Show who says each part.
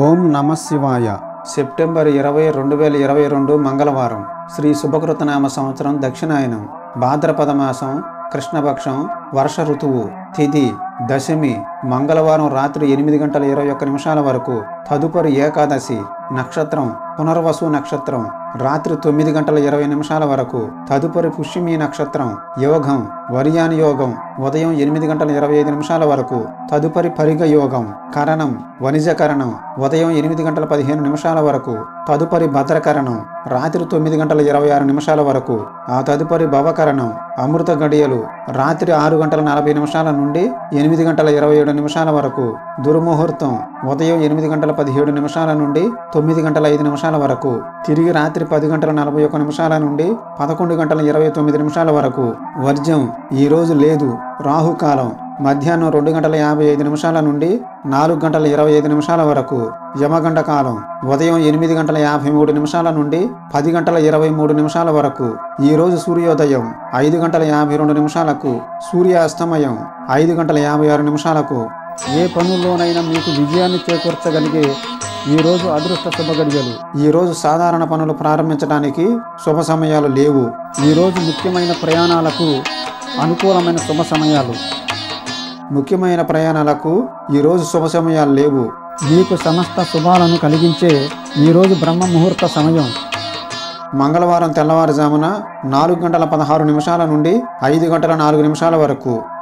Speaker 1: ఓం నమ శివాయ సెప్టెంబర్ ఇరవై రెండు వేల ఇరవై రెండు మంగళవారం శ్రీ శుభకృతనామ సంవత్సరం దక్షిణాయనం భాద్రపద మాసం కృష్ణపక్షం వర్ష ఋతువు తిథి దశమి మంగళవారం రాత్రి ఎనిమిది గంటల ఇరవై ఒక్క నిమిషాల వరకు తదుపరి ఏకాదశి నక్షత్రం పునర్వసు నక్షత్రం రాత్రి తొమ్మిది గంటల ఇరవై నిమిషాల వరకు తదుపరి పుష్యమి నక్షత్రం యోగం వరియాని యోగం ఉదయం ఎనిమిది గంటల ఇరవై ఐదు నిమిషాల వరకు తదుపరి పరిగ యోగం కరణం వనిజకరణం ఉదయం ఎనిమిది గంటల పదిహేను నిమిషాల వరకు తదుపరి భద్రకరణం రాత్రి తొమ్మిది గంటల ఇరవై ఆరు నిమిషాల వరకు ఆ తదుపరి భవకరణం అమృత గడియలు రాత్రి ఆరు గంటల నలభై నిమిషాల నుండి ఎనిమిది గంటల ఇరవై ఏడు నిమిషాల వరకు దుర్ముహూర్తం ఉదయం ఎనిమిది గంటల పదిహేడు నిమిషాల నుండి తొమ్మిది గంటల ఐదు నిమిషాల వరకు తిరిగి రాత్రి పది గంటల నలభై ఒక్క నిమిషాల నుండి పదకొండు గంటల ఇరవై తొమ్మిది నిమిషాల వరకు వర్జం ఈ రోజు లేదు రాహుకాలం మధ్యాహ్నం రెండు గంటల యాభై ఐదు నిమిషాల నుండి నాలుగు గంటల ఇరవై ఐదు నిమిషాల వరకు యమగండ కాలం ఉదయం ఎనిమిది గంటల యాభై మూడు నిమిషాల నుండి పది గంటల ఇరవై మూడు నిమిషాల వరకు ఈ రోజు సూర్యోదయం ఐదు గంటల యాభై రెండు నిమిషాలకు సూర్యాస్తమయం ఐదు గంటల యాభై ఆరు నిమిషాలకు ఏ పనుల్లోనైనా మీకు విజయాన్ని చేకూర్చగలిగే ఈ రోజు అదృష్ట శుభ గడియలు ఈ రోజు సాధారణ పనులు ప్రారంభించడానికి శుభ సమయాలు లేవు ఈ రోజు ముఖ్యమైన ప్రయాణాలకు అనుకూలమైన శుభ సమయాలు ముఖ్యమైన ప్రయాణాలకు ఈ రోజు శుభ సమయాలు లేవు మీకు సమస్త శుభాలను కలిగించే ఈ రోజు బ్రహ్మ ముహూర్త సమయం మంగళవారం తెల్లవారుజామున నాలుగు గంటల పదహారు నిమిషాల నుండి ఐదు గంటల నాలుగు నిమిషాల వరకు